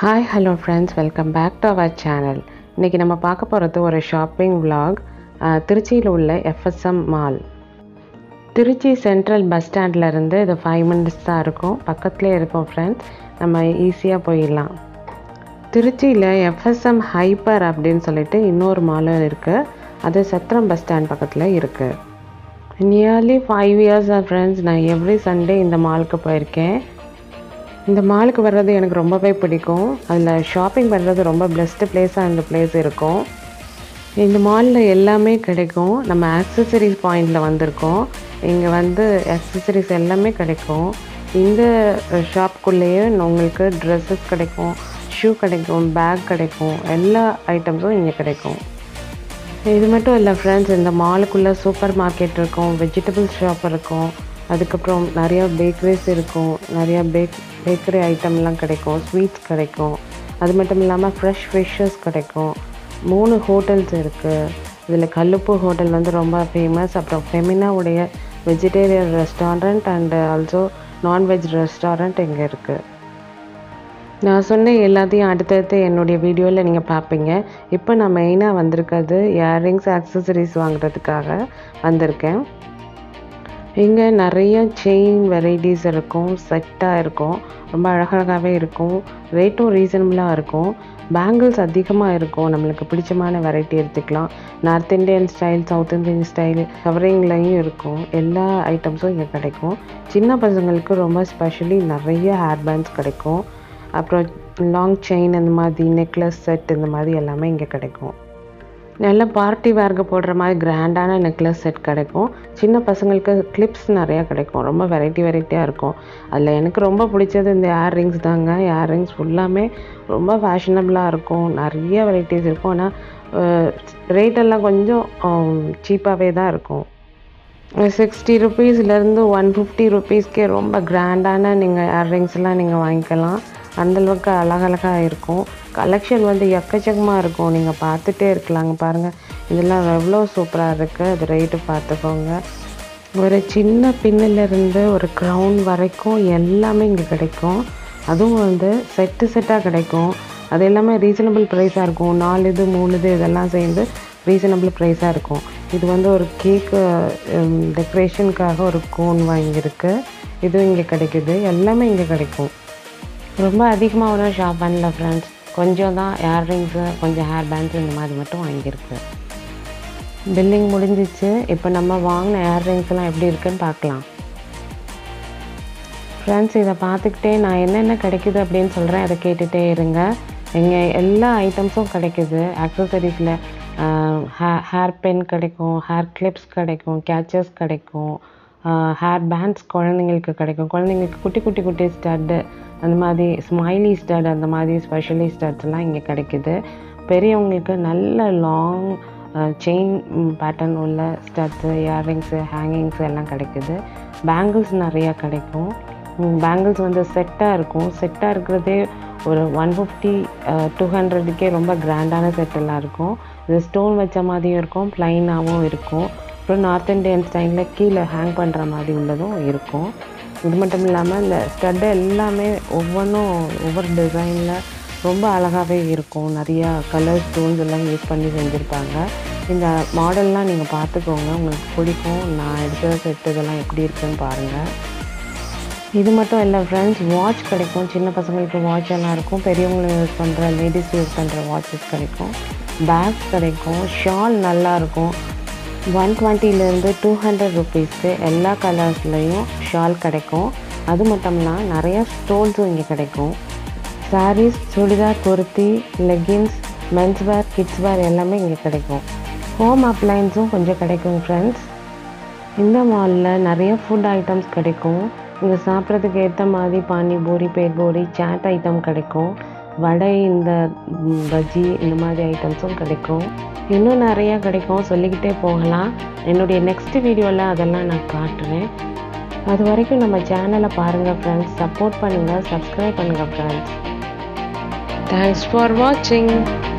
hi hello friends welcome back to our channel இன்றைக்கி நம்ம பார்க்க போகிறது ஒரு ஷாப்பிங் vlog அஹ், திருச்சியில் உள்ள FSM mall Trichy central bus ஸ்டாண்ட்ல இருந்து இது ஃபைவ் மினிட்ஸ் தான் இருக்கும் பக்கத்துலேயே இருக்கும் ஃப்ரெண்ட்ஸ் நம்ம ஈஸியாக போயிடலாம் திருச்சியில் எஃப்எஸ்எம் ஹைப்பர் அப்படின்னு சொல்லிட்டு இன்னொரு மாலும் இருக்குது அது சத்திரம் பஸ் ஸ்டாண்ட் பக்கத்தில் இருக்குது நியர்லி ஃபைவ் இயர்ஸாக ஃப்ரெண்ட்ஸ் நான் எவ்ரி சண்டே இந்த மாலுக்கு போயிருக்கேன் இந்த மாலுக்கு வர்றது எனக்கு ரொம்பவே பிடிக்கும் அதில் ஷாப்பிங் பண்ணுறது ரொம்ப பெஸ்ட்டு பிளேஸாக இந்த பிளேஸ் இருக்கும் இந்த மாலில் எல்லாமே கிடைக்கும் நம்ம ஆக்சசரிஸ் பாயிண்டில் வந்திருக்கோம் இங்கே வந்து ஆக்சசரிஸ் எல்லாமே கிடைக்கும் இந்த ஷாப்குள்ளேயே உங்களுக்கு ட்ரெஸ்ஸஸ் கிடைக்கும் ஷூ கிடைக்கும் பேக் கிடைக்கும் எல்லா ஐட்டம்ஸும் இங்கே கிடைக்கும் இது மட்டும் இல்லை ஃப்ரெண்ட்ஸ் இந்த மாலுக்குள்ளே சூப்பர் மார்க்கெட் இருக்கும் வெஜிடபிள் ஷாப் இருக்கும் அதுக்கப்புறம் நிறையா பேக்கரிஸ் இருக்கும் நிறையா பேக் பேக்கரி ஐட்டம்லாம் கிடைக்கும் ஸ்வீட்ஸ் கிடைக்கும் அது மட்டும் இல்லாமல் ஃப்ரெஷ் ஃபிஷ்ஷஸ் கிடைக்கும் மூணு ஹோட்டல்ஸ் இருக்குது இதில் கல்லுப்பு ஹோட்டல் வந்து ரொம்ப ஃபேமஸ் அப்புறம் ஃபெமினாவுடைய vegetarian restaurant and also non veg restaurant இங்கே இருக்குது நான் சொன்ன எல்லாத்தையும் அடுத்தடுத்து என்னுடைய வீடியோவில் நீங்கள் பார்ப்பீங்க இப்போ நான் மெயினாக வந்திருக்கிறது இயரிங்ஸ் ஆக்சசரிஸ் வாங்குறதுக்காக வந்திருக்கேன் இங்கே நிறைய செயின் வெரைட்டிஸ் இருக்கும் செட்டாக இருக்கும் ரொம்ப அழகழகாகவே இருக்கும் ரேட்டும் ரீசனபிளாக இருக்கும் பேங்கிள்ஸ் அதிகமாக இருக்கும் நம்மளுக்கு பிடிச்சமான வெரைட்டி எடுத்துக்கலாம் north Indian style south Indian style கவரிங்லையும் இருக்கும் எல்லா ஐட்டம்ஸும் இங்கே கிடைக்கும் சின்ன பசங்களுக்கு ரொம்ப ஸ்பெஷலி நிறைய ஹேர் பேண்ட்ஸ் கிடைக்கும் அப்புறம் லாங் செயின் இந்த மாதிரி நெக்லஸ் செட் இந்த மாதிரி எல்லாமே இங்கே கிடைக்கும் நல்ல பார்ட்டி வேர்க்கு போடுற மாதிரி கிராண்டான நெக்லஸ் செட் கிடைக்கும் சின்ன பசங்களுக்கு கிளிப்ஸ் நிறையா கிடைக்கும் ரொம்ப வெரைட்டி வெரைட்டியாக இருக்கும் அதில் எனக்கு ரொம்ப பிடிச்சது இந்த இயர் ரிங்ஸ் தாங்க இயர் ரிங்ஸ் ஃபுல்லாமே ரொம்ப ஃபேஷனபிளாக இருக்கும் நிறைய வெரைட்டிஸ் இருக்கும் ஆனால் ரேட்டெல்லாம் கொஞ்சம் சீப்பாகவே தான் இருக்கும் சிக்ஸ்டி ருபீஸ்லேருந்து ஒன் ஃபிஃப்டி ருபீஸ்க்கே ரொம்ப கிராண்டான நீங்கள் இயர்ரிங்ஸ்லாம் நீங்கள் வாங்கிக்கலாம் அந்தளவுக்கு அழகழகாக இருக்கும் கலெக்ஷன் வந்து எக்கச்சக்கமாக இருக்கும் நீங்கள் பார்த்துட்டே இருக்கலாங்க பாருங்கள் இதெல்லாம் எவ்வளோ சூப்பராக இருக்குது அது ரேட்டு பார்த்துக்கோங்க ஒரு சின்ன பின்னிலேருந்து ஒரு க்ரௌன் வரைக்கும் எல்லாமே இங்கே கிடைக்கும் அதுவும் வந்து செட்டு செட்டாக கிடைக்கும் அது எல்லாமே ரீசனபிள் ப்ரைஸாக இருக்கும் நாலு இது மூணு இது இதெல்லாம் சேர்ந்து ரீசனபிள் ப்ரைஸாக இருக்கும் இது வந்து ஒரு கேக்கு டெக்கரேஷனுக்காக ஒரு கோன் வாங்கியிருக்கு இதுவும் இங்கே கிடைக்குது எல்லாமே இங்கே கிடைக்கும் ரொம்ப அதிகமாக ஒன்றும் ஷாப் பண்ணல ஃப்ரெண்ட்ஸ் கொஞ்சம் தான் இயர்ரிங்ஸு கொஞ்சம் ஹேர் பேண்ட்ஸ் இந்த மாதிரி மட்டும் வாங்கியிருக்கு பில்லிங் முடிஞ்சிச்சு இப்போ நம்ம வாங்கின இயர்ரிங்ஸ்லாம் எப்படி இருக்குன்னு பார்க்கலாம் ஃப்ரெண்ட்ஸ் இதை பார்த்துக்கிட்டே நான் என்னென்ன கிடைக்குது அப்படின்னு சொல்கிறேன் அதை கேட்டுகிட்டே இருங்க இங்கே எல்லா ஐட்டம்ஸும் கிடைக்குது ஆக்சசரிஸில் ஹேர் பென் கிடைக்கும் ஹேர் கிளிப்ஸ் கிடைக்கும் கேச்சஸ் கிடைக்கும் ஹேர் பேண்ட்ஸ் குழந்தைங்களுக்கு கிடைக்கும் குழந்தைங்களுக்கு குட்டி குட்டி குட்டி ஸ்டட்டு அந்த மாதிரி ஸ்மைலி ஸ்டட் அந்த மாதிரி ஸ்பெஷலி ஸ்டட்ஸ்லாம் இங்கே கிடைக்குது பெரியவங்களுக்கு நல்ல லாங் செயின் பேட்டர்ன் உள்ள ஸ்டட்ஸு இயர்ரிங்ஸு ஹேங்கிங்ஸ் எல்லாம் கிடைக்குது பேங்கிள்ஸ் நிறையா கிடைக்கும் பேங்கிள்ஸ் வந்து செட்டாக இருக்கும் செட்டாக இருக்கிறதே ஒரு ஒன் ஃபிஃப்டி டூ ஹண்ட்ரடுக்கே ரொம்ப கிராண்டான செட்டெல்லாம் இருக்கும் இது ஸ்டோன் வச்ச மாதிரியும் இருக்கும் ப்ளைனாகவும் இருக்கும் அப்புறம் நார்த் இந்தியன் ஸ்டைலில் கீழே ஹேங் பண்ணுற மாதிரி உள்ளதும் இருக்கும் இது மட்டும் இல்லாமல் இந்த ஸ்டட்டு எல்லாமே ஒவ்வொன்றும் ஒவ்வொரு டிசைனில் ரொம்ப அழகாகவே இருக்கும் நிறையா கலர் ஸ்டோன்ஸ் எல்லாம் யூஸ் பண்ணி செஞ்சுருப்பாங்க இந்த மாடல்லாம் நீங்கள் பார்த்துக்கோங்க உங்களுக்கு பிடிக்கும் நான் எடுத்த செட் இதெல்லாம் எப்படி இருக்குன்னு பாருங்கள் இது மட்டும் இல்லை ஃப்ரெண்ட்ஸ் வாட்ச் கிடைக்கும் சின்ன பசங்களுக்கு வாட்ச் எல்லாம் இருக்கும் பெரியவங்களும் யூஸ் பண்ணுற லேடிஸ் யூஸ் பண்ணுற வாட்சஸ் கிடைக்கும் பேக்ஸ் கிடைக்கும் ஷால் நல்லாயிருக்கும் ஒன் டுவெண்ட்டிலேருந்து டூ ஹண்ட்ரட் ருபீஸ்க்கு எல்லா கலர்ஸ்லேயும் ஷால் கிடைக்கும் அது மட்டும்னா நிறைய ஸ்டோன்ஸும் இங்கே கிடைக்கும் saris churidar kurti leggings men's wear kids wear எல்லாமே இங்கே கிடைக்கும் ஹோம் அப்ளைன்ஸும் கொஞ்சம் கிடைக்கும் ஃப்ரெண்ட்ஸ் இந்த மாலில் நிறைய ஃபுட் ஐட்டம்ஸ் கிடைக்கும் இங்கே சாப்பிட்றதுக்கு ஏற்ற மாதிரி பானிபூரி பேர்பூரி சாட் ஐட்டம் கிடைக்கும் வடை இந்த ம், பஜ்ஜி இந்த மாதிரி ஐட்டம்ஸும் கிடைக்கும் இன்னும் நிறையா கிடைக்கும் சொல்லிக்கிட்டே போகலாம் என்னுடைய நெக்ஸ்ட் வீடியோவில் அதெல்லாம் நான் காட்டுறேன் அது வரைக்கும் நம்ம சேனலை பாருங்கள் ஃப்ரெண்ட்ஸ் சப்போர்ட் பண்ணுங்கள் சப்ஸ்கிரைப் பண்ணுங்கள் ஃப்ரெண்ட்ஸ் தேங்க்ஸ் ஃபார் வாட்சிங்